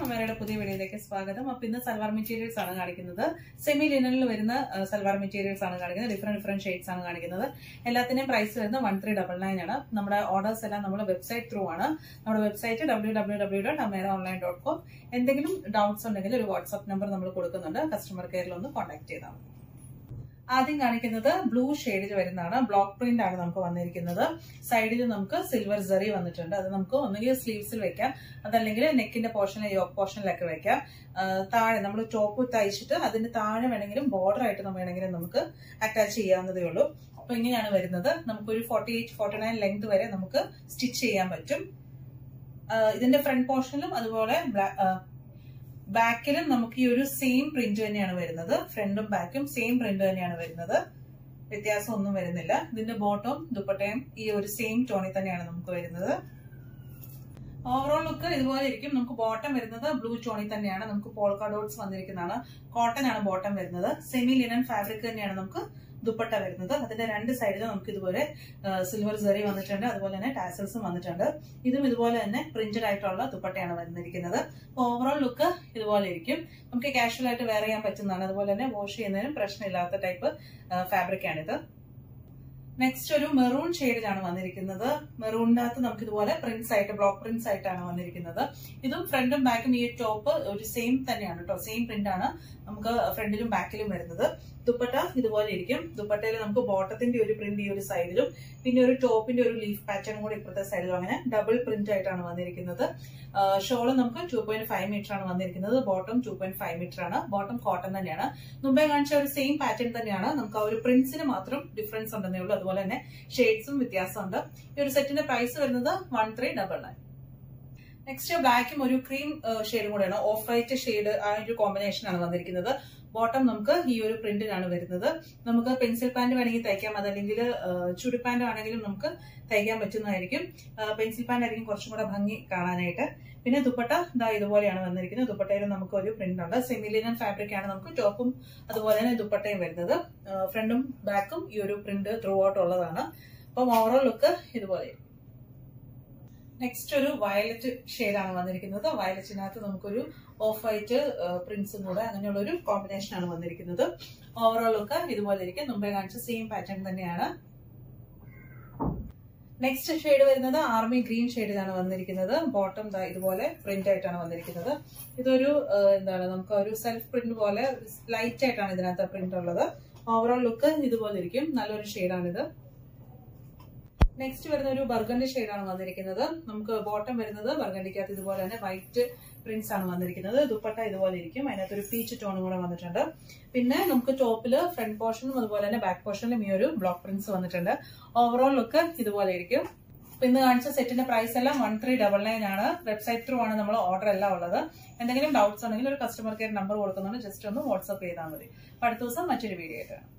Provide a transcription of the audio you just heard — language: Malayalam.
അമേരയുടെ പുതിയ വീഡിയോയിലേക്ക് സ്വാഗതം അപ്പൊ ഇന്ന് സൽവാർ മെറ്റീരിയൽസ് ആണ് കാണിക്കുന്നത് സെമി ലിനനിൽ വരുന്ന ആ, സൽവാർ മെറ്റീരിയൽസ് ആണ് കാണിക്കുന്നത് ഡിഫറെന്റ് ഡിഫറെന്റ് ഷെയ്ഡ്സ് ആണ് കാണിക്കുന്നത് എല്ലാത്തിന്റെയും പ്രൈസ് വരുന്നത് വൺ ത്രീ ഡബിൾ നയൻ ആണ് നമ്മുടെ ഓർഡേഴ്സ് എല്ലാം നമ്മുടെ വെബ്സൈറ്റ് ത്രൂ ആണ് നമ്മുടെ website W W W dot Amera online dot com എന്തെങ്കിലും ഡൗട്ട്സ് ഉണ്ടെങ്കിൽ ഒരു വാട്സ്ആപ്പ് നമ്പർ നമ്മൾ കൊടുക്കുന്നുണ്ട് കസ്റ്റമർ കെയറിൽ ഒന്ന് കോൺടാക്ട് ചെയ്താൽ മതി ആദ്യം കാണിക്കുന്നത് ബ്ലൂ ഷെയ്ഡിൽ വരുന്നതാണ് ബ്ലോക്ക് പ്രിന്റ് ആണ് നമുക്ക് വന്നിരിക്കുന്നത് സൈഡിൽ നമുക്ക് സിൽവർ സെറി വന്നിട്ടുണ്ട് അത് നമുക്ക് ഒന്നുകിൽ സ്ലീവ്സിൽ വെക്കാം അതല്ലെങ്കിൽ നെക്കിന്റെ പോർഷനിൽ യോക്ക് പോർഷനിലൊക്കെ വെക്കാം ആ, താഴെ നമ്മൾ ടോപ്പ് തയ്ച്ചിട്ട് അതിന്റെ താഴെ വേണമെങ്കിലും ബോർഡർ ആയിട്ട് നമ്മൾ വേണമെങ്കിലും നമുക്ക് അറ്റാച്ച് ചെയ്യാവുന്നതേ ഉള്ളൂ അപ്പൊ ഇങ്ങനെയാണ് വരുന്നത് നമുക്കൊരു forty eight forty nine length വരെ നമുക്ക് സ്റ്റിച്ച് ചെയ്യാൻ പറ്റും ആ, ഇതിന്റെ ഫ്രണ്ട് പോർഷനിലും അതുപോലെ ബാക്കിലും നമുക്ക് ഈ ഒരു സെയിം പ്രിന്റ് തന്നെയാണ് വരുന്നത് ഫ്രണ്ടും ബാക്കും സെയിം പ്രിന്റ് തന്നെയാണ് വരുന്നത് വ്യത്യാസം ഒന്നും വരുന്നില്ല ഇതിന്റെ ബോട്ടവും ദുപ്പട്ടയും ഈ ഒരു സെയിം ടോണിൽ തന്നെയാണ് നമുക്ക് വരുന്നത് ഓവറോൾ ലുക്ക് ഇതുപോലെ ഇരിക്കും നമുക്ക് ബോട്ടം വരുന്നത് ബ്ലൂ ടോണിൽ തന്നെയാണ് നമുക്ക് പോൾക്ക ഡോട്ട്സ് വന്നിരിക്കുന്നതാണ് കോട്ടൺ ആണ് ബോട്ടം വരുന്നത് സെമി ലിനൻ ഫാബ്രിക് തന്നെയാണ് നമുക്ക് ദുപ്പട്ട വരുന്നത് അതിന്റെ രണ്ട് സൈഡിലും നമുക്ക് ഇതുപോലെ സിൽവർ സെറി വന്നിട്ടുണ്ട് അതുപോലെ തന്നെ ടാസൽസും വന്നിട്ടുണ്ട് ഇതും ഇതുപോലെ തന്നെ പ്രിന്റഡ് ആയിട്ടുള്ള ദുപ്പട്ടയാണ് വന്നിരിക്കുന്നത് ഓവറോൾ ലുക്ക് ഇതുപോലെ ഇരിക്കും നമുക്ക് കാഷ്വൽ ആയിട്ട് വെയർ ചെയ്യാൻ പറ്റുന്നതാണ് അതുപോലെ തന്നെ വാഷ് ചെയ്യുന്നതിനും പ്രശ്നമില്ലാത്ത ടൈപ്പ് ഫാബ്രിക് ആണിത് നെക്സ്റ്റ് ഒരു മെറൂൺ ഷെയ്ഡിലാണ് വന്നിരിക്കുന്നത് മെറൂണിന്റെ അകത്ത് നമുക്ക് ഇതുപോലെ പ്രിന്റ്സ് ആയിട്ട് ബ്ലോക്ക് പ്രിന്റ്സ് ആയിട്ടാണ് വന്നിരിക്കുന്നത് ഇതും ഫ്രണ്ടും ബാക്കും ഈ ടോപ്പ് ഒരു സെയിം തന്നെയാണ് കേട്ടോ സെയിം പ്രിന്റ് ആണ് നമുക്ക് ഫ്രണ്ടിലും ബാക്കിലും വരുന്നത് ദുപ്പട്ട ഇതുപോലെ ഇരിക്കും ദുപ്പട്ടയിൽ നമുക്ക് ബോട്ടത്തിന്റെ ഒരു പ്രിന്റ് ഈ ഒരു സൈഡിലും പിന്നെ ഒരു ടോപ്പിന്റെ ഒരു ലീഫ് പാറ്റേൺ കൂടി ഇപ്പുറത്തെ സൈഡിലും അങ്ങനെ ഡബിൾ പ്രിന്റ് ആയിട്ടാണ് വന്നിരിക്കുന്നത് ഷോള് നമുക്ക് ടു പോയിന്റ് ഫൈവ് മീറ്റർ ആണ് വന്നിരിക്കുന്നത് bottom two point five metre ആണ് ബോട്ടം കോട്ടൺ തന്നെയാണ് മുമ്പേ കാണിച്ച ഒരു സെയിം പാറ്റേൺ തന്നെയാണ് നമുക്ക് ആ ഒരു പ്രിന്റ്സിന് മാത്രം ഡിഫറൻസ് ഉണ്ടെന്നേ ഉള്ളൂ അതുപോലെ തന്നെ ഷെയ്ഡ്സും വ്യത്യാസമുണ്ട് ഈ ഒരു സെറ്റിന്റെ പ്രൈസ് വരുന്നത് one three double nine next ബ്ലാക്കും ഒരു ക്രീം ഷെയ്ഡും കൂടെയാണ് ഓഫ് വൈറ്റ് ഷെയ്ഡ് ആ ഒരു കോമ്പിനേഷൻ ആണ് വന്നിരിക്കുന്നത് ബോട്ടം നമുക്ക് ഈ ഒരു പ്രിന്റിലാണ് വരുന്നത് നമുക്ക് പെൻസിൽ പാന്റ് വേണമെങ്കിൽ തയ്ക്കാം അതല്ലെങ്കിൽ ചുടി പാന്റ് ആണെങ്കിലും നമുക്ക് തയ്ക്കാൻ പറ്റുന്നതായിരിക്കും പെൻസിൽ പാന്റ് ആയിരിക്കും കുറച്ചും കൂടെ ഭംഗി കാണാനായിട്ട് പിന്നെ ദുപ്പട്ട ഇതാ ഇതുപോലെയാണ് വന്നിരിക്കുന്നത് ദുപ്പട്ടയിൽ നമുക്ക് ഒരു പ്രിന്റ് ഉണ്ട് സെമിലിനൻ ഫാബ്രിക് ആണ് നമുക്ക് ടോപ്പും അതുപോലെ തന്നെ ദുപ്പട്ടയും വരുന്നത് ഫ്രണ്ടും ബാക്കും ഈ ഒരു പ്രിന്റ് ത്രൂ ഔട്ട് ഉള്ളതാണ് അപ്പം ഓവറോൾ ലുക്ക് ഇതുപോലെ നെക്സ്റ്റ് ഒരു വയലറ്റ് ഷെയ്ഡാണ് വന്നിരിക്കുന്നത് വയലറ്റിനകത്ത് നമുക്കൊരു ഓഫ് വൈറ്റ് പ്രിന്റ്സും കൂടെ അങ്ങനെയുള്ള ഒരു കോമ്പിനേഷൻ ആണ് വന്നിരിക്കുന്നത് ഓവറോൾ ലുക്ക് ഇതുപോലെ ഇരിക്കും മുമ്പേ കാണിച്ച സെയിം പാറ്റേൺ തന്നെയാണ് നെക്സ്റ്റ് ഷെയ്ഡ് വരുന്നത് ആർമി ഗ്രീൻ ഷെയ്ഡിലാണ് വന്നിരിക്കുന്നത് ബോട്ടം ഇതുപോലെ പ്രിന്റ് ആയിട്ടാണ് വന്നിരിക്കുന്നത് ഇതൊരു എന്താണ് നമുക്ക് ഒരു സെൽഫ് പ്രിന്റ് പോലെ ലൈറ്റ് ആയിട്ടാണ് ഇതിനകത്ത് പ്രിന്റ് ഉള്ളത് ഓവറോൾ ലുക്ക് ഇതുപോലെ ഇരിക്കും നല്ലൊരു ഷെയ്ഡാണിത് നെക്സ്റ്റ് വരുന്ന ഒരു ബർഗണ്ടി ഷെയ്ഡാണ് വന്നിരിക്കുന്നത് നമുക്ക് ബോട്ടം വരുന്നത് ബർഗണ്ടിക്കകത്ത് ഇതുപോലെ തന്നെ വൈറ്റ് പ്രിന്റ്സ് ആണ് വന്നിരിക്കുന്നത് ദുപ്പട്ട ഇതുപോലെ ഇരിക്കും അതിനകത്ത് ഒരു പീച്ച് ടോണും കൂടെ വന്നിട്ടുണ്ട് പിന്നെ നമുക്ക് ടോപ്പില് ഫ്രണ്ട് പോർഷനും അതുപോലെ തന്നെ ബാക്ക് പോർഷനിലും ഈ ഒരു ബ്ലോക്ക് പ്രിന്റ്സ് വന്നിട്ടുണ്ട് ഓവറോൾ ലുക്ക് ഇതുപോലെ ഇരിക്കും ഇന്ന് കാണിച്ച സെറ്റിന്റെ പ്രൈസ് എല്ലാം വൺ ത്രീ ഡബിൾ നയൻ ആണ് വെബ്സൈറ്റ് ത്രൂ ആണ് നമ്മൾ ഓർഡർ എല്ലാം ഉള്ളത് എന്തെങ്കിലും ഡൗട്ട്സ് ഉണ്ടെങ്കിൽ ഒരു കസ്റ്റമർ കെയർ നമ്പർ കൊടുക്കുന്നുണ്ട് ജസ്റ്റ് ഒന്ന് വാട്സ്ആപ്പ് ചെയ്താൽ മതി അടുത്ത ദിവസം മറ്റൊരു വീഡിയോ ആയിട്ട്